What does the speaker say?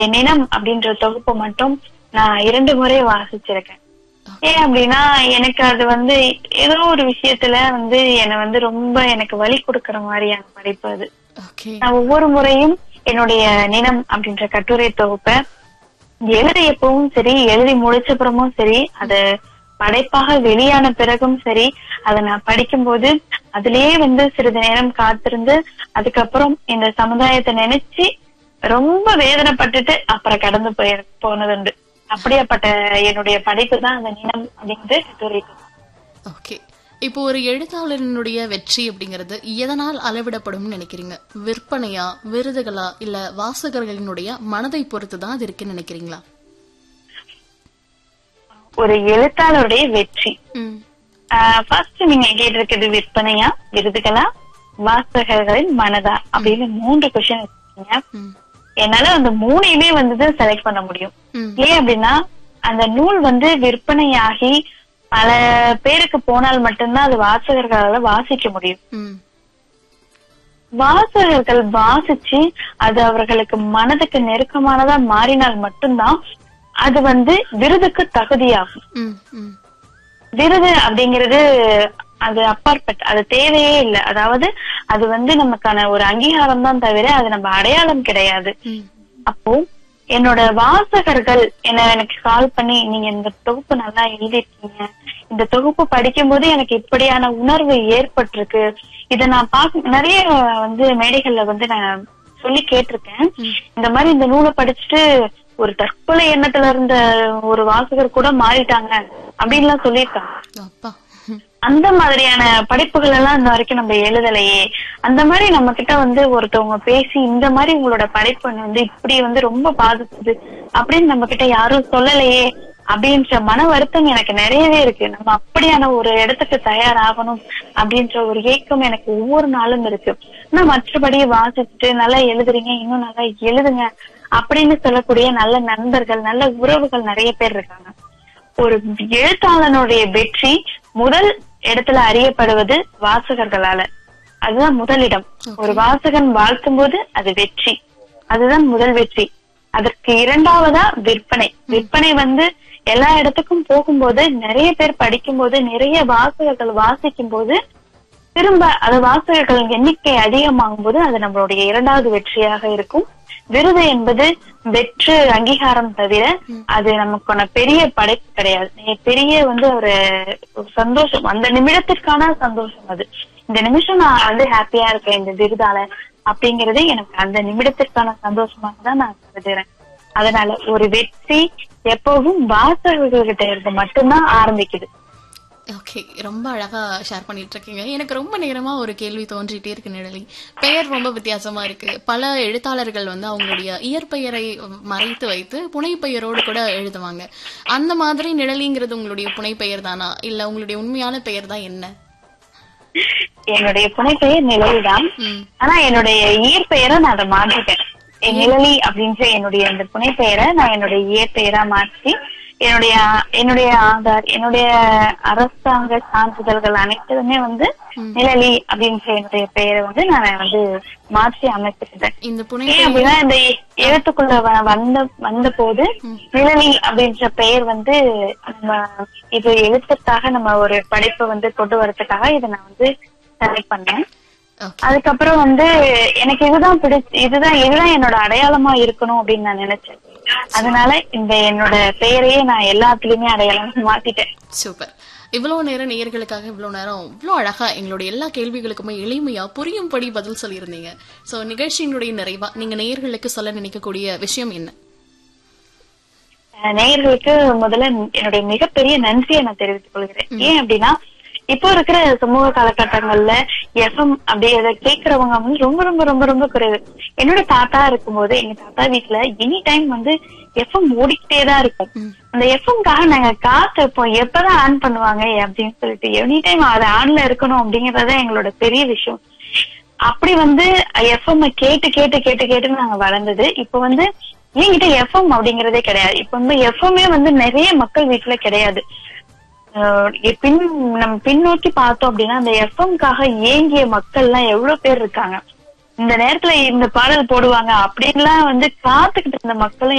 நினம் அப்படின்ற தொகுப்பு மட்டும் நான் இரண்டு முறை வாசிச்சிருக்கேன் ஏன் அப்படின்னா எனக்கு அது வந்து ஏதோ ஒரு விஷயத்துல வந்து என்னை வந்து ரொம்ப எனக்கு வழி கொடுக்கற மாதிரியான படைப்பு அது ஓகே நான் ஒவ்வொரு முறையும் என்னுடைய நினம் அப்படின்ற கட்டுரை தொகுப்பை எழுதியப்பவும் சரி எழுதி முடிச்சப்புறமும் சரி அது படைப்பாக வெளியான பிறகும் சரி அதை நான் படிக்கும்போது அதுலயே வந்து சிறிது நேரம் காத்திருந்து அதுக்கப்புறம் இந்த சமுதாயத்தை நினைச்சு ரொம்ப வேதனைப்பட்டுட்டு அப்புறம் கடந்து போய் போனதுண்டு அப்படியாப்பட்ட என்னுடைய படைப்பு தான் அந்த நினம் அப்படிங்கிற கட்டுரை தொகுப்பு. ஓகே இப்போ ஒரு எழுத்தாளரினுடைய வெற்றி அப்படிங்கிறது எதனால் அளவிடப்படும்னு நினைக்கிறீங்க விற்பனையா விருதுகளா இல்ல வாசகர்களினுடைய மனதை பொறுத்து தான் அது இருக்குன்னு நினைக்கிறீங்களா ஒரு எழுத்தாளருடைய வெற்றி ம் ஃபர்ஸ்ட் நீங்க கேட்டிருக்கிறது விற்பனையா விருதுகளா வாசகர்களின் மனதா அப்படின்னு மூன்று கொஸ்டின் வச்சிருக்கீங்க ம் என்னால அந்த மூணையுமே வந்து செலக்ட் பண்ண முடியும் ம் ஏன் அப்படின்னா அந்த நூல் வந்து விற்பனையாகி பல பேருக்கு போனால் மட்டும்தான் அது வாசகர்களால வாசிக்க முடியும் ம் வாசகர்கள் வாசிச்சு அது அவர்களுக்கு மனதுக்கு நெருக்கமானதா மாறினால் மட்டும்தான் அது வந்து விருதுக்கு தகுதியாகும் ம் ம் விருது அப்படிங்கிறது அது அப்பாற்பட்ட அது தேவையே இல்லை அதாவது அது வந்து நமக்கான ஒரு அங்கீகாரம் தான் தவிர அது நம்ம அடையாளம் கிடையாது ம் அப்போ என்னோட வாசகர்கள் என்ன எனக்கு கால் பண்ணி நீங்க இந்த தொகுப்பு நல்லா எழுதிருக்கீங்க இந்த தொகுப்பு படிக்கும்போது எனக்கு இப்படியான உணர்வு ஏற்பட்டிருக்கு இத நான் பாக்க நிறைய வந்து மேடைகள்ல வந்து நான் சொல்லி கேட்டிருக்கேன் இந்த மாதிரி இந்த நூலை படிச்சுட்டு ஒரு தற்கொலை எண்ணத்துல இருந்த ஒரு வாசகர் கூட மாறிட்டாங்க அப்படின்லாம் சொல்லியிருக்காங்க அப்பா ம் அந்த மாதிரியான படைப்புகள் எல்லாம் இந்த வரைக்கும் நம்ம எழுதலையே அந்த மாதிரி நம்ம கிட்ட வந்து ஒருத்தவங்க பேசி இந்த மாதிரி உங்களோட படைப்பு வந்து இப்படி வந்து ரொம்ப பாதிச்சுது அப்படின்னு நம்ம கிட்ட யாரும் சொல்லலையே அப்படின்ற மன வருத்தம் எனக்கு நிறையவே இருக்கு நம்ம அப்படியான ஒரு இடத்துக்கு தயாராகணும் அப்படின்ற ஒரு ஏக்கம் எனக்கு ஒவ்வொரு நாளும் இருக்கு ஆனா மற்றபடி வாசிச்சுட்டு நல்லா எழுதுறீங்க இன்னும் நல்லா எழுதுங்க அப்படின்னு சொல்லக்கூடிய நல்ல நண்பர்கள் நல்ல உறவுகள் நிறைய பேர் இருக்காங்க ஒரு எழுத்தாளனுடைய வெற்றி முதல் இடத்துல அறியப்படுவது வாசகர்களால அதுதான் முதலிடம் ஒரு வாசகன் வாழ்த்தும் போது அது வெற்றி அதுதான் முதல் வெற்றி அதற்கு இரண்டாவதா விற்பனை விற்பனை வந்து எல்லா இடத்துக்கும் போகும்போது நிறைய பேர் படிக்கும்போது நிறைய வாசகர்கள் வாசிக்கும் போது திரும்ப அது வாசகர்கள் எண்ணிக்கை அதிகமாகும் போது அது நம்மளுடைய இரண்டாவது வெற்றியாக இருக்கும் விருது என்பது வெற்று அங்கீகாரம் தவிர அது நமக்கான பெரிய படைப்பு கிடையாது நீ பெரிய வந்து ஒரு ஒரு சந்தோஷம் அந்த நிமிடத்திற்கான சந்தோஷம் அது இந்த நிமிஷம் நான் வந்து ஹாப்பியா இருக்கேன் இந்த விருதால அப்படிங்கறது எனக்கு அந்த நிமிடத்திற்கான சந்தோஷமாக தான் நான் கருதுறேன் அதனால ஒரு வெற்றி எப்பவும் வாசகர்கள்கிட்ட இருந்து மட்டும்தான் ஆரம்பிக்குது ஓகே ரொம்ப அழகா ஷேர் பண்ணிட்டு இருக்கீங்க எனக்கு ரொம்ப நேரமா ஒரு கேள்வி தோன்றிட்டே இருக்கு நிழலி பெயர் ரொம்ப வித்தியாசமா இருக்கு பல எழுத்தாளர்கள் வந்து அவங்களுடைய இயற்பெயரை மறைத்து வைத்து புனைப்பெயரோடு கூட எழுதுவாங்க அந்த மாதிரி நிழலிங்கிறது உங்களுடைய புனைப்பெயர் தானா இல்ல உங்களுடைய உண்மையான பெயர் தான் என்ன என்னுடைய புனைப்பெயர் நிலவுதான் ம் ஆனா என்னுடைய இயற்பெயரை நான் அதை மாற்றிட்டேன் என் நிழலி அப்படின்ற என்னுடைய அந்த புனைப்பெயரை நான் என்னுடைய இயற்பெயரா மாற்றி என்னுடைய என்னுடைய ஆதார் என்னுடைய அரசாங்க சான்றிதழ்கள் அனைத்துமே வந்து நிழலி அப்படின்ற என்னுடைய பெயரை வந்து நான் வந்து மாற்றி அமைச்சிருந்தேன் இந்த ஏன் புனைப்பெயர் அப்படின்னா இந்த எழுத்துக்குள்ள வ- வந்த வந்த போது நிழலி அப்படின்ற பெயர் வந்து நம்ம இது எழுத்துக்காக நம்ம ஒரு படைப்பை வந்து கொண்டு வரதுக்காக இதை நான் வந்து செலக்ட் பண்ணேன் ஓகே அதுக்கப்புறம் வந்து எனக்கு இதுதான் பிடிச்சு இதுதான் இதுதான் என்னோட அடையாளமா இருக்கணும் அப்படின்னு நான் நினைச்சேன் அதனால இந்த என்னோட பெயரையே நான் எல்லாத்துலயுமே அடையாளமா மாத்திட்டேன் சூப்பர் இவ்வளவு நேரம் நேயர்களுக்காக இவ்வளவு நேரம் இவ்வளவு அழகா எங்களுடைய எல்லா கேள்விகளுக்குமே எளிமையா புரியும்படி பதில் சொல்லியிருந்தீங்க சோ நிகழ்ச்சியினுடைய நிறைவா நீங்க நேயர்களுக்கு சொல்ல நினைக்கக்கூடிய விஷயம் என்ன அஹ் நேயர்களுக்கு முதல்ல என்னுடைய மிகப்பெரிய நன்றியை நான் தெரிவித்துக் கொள்கிறேன் ஏன் அப்படின்னா இப்போ இருக்கிற சமூக காலகட்டங்கள்ல எஃப்எம் அப்படி அதை கேட்கறவங்க வந்து ரொம்ப ரொம்ப ரொம்ப ரொம்ப குறைவு என்னோட தாத்தா இருக்கும்போது எங்க தாத்தா வீட்டுல எனி டைம் வந்து எஃப்எம் ஓடிக்கிட்டே தான் இருக்கும் அந்த எஃப்எம்காக நாங்க காத்திருப்போம் எப்பதான் ஆன் பண்ணுவாங்க அப்படின்னு சொல்லிட்டு எனி டைம் அது ஆன்ல இருக்கணும் அப்படிங்கறது எங்களோட பெரிய விஷயம் அப்படி வந்து எஃப்எம் கேட்டு கேட்டு கேட்டு கேட்டு நாங்க வளர்ந்தது இப்ப வந்து என்கிட்ட எஃப்எம் அப்படிங்கறதே கிடையாது இப்ப வந்து எஃப்எம்மே வந்து நிறைய மக்கள் வீட்டுல கிடையாது அஹ் பின் நம்ம பின்னோக்கி பார்த்தோம் அப்படின்னா அந்த எஃப்எம்காக ஏங்கிய மக்கள் எல்லாம் எவ்வளவு பேர் இருக்காங்க இந்த நேரத்துல இந்த பாடல் போடுவாங்க அப்படின்லாம் வந்து காத்துக்கிட்டு இருந்த மக்களும்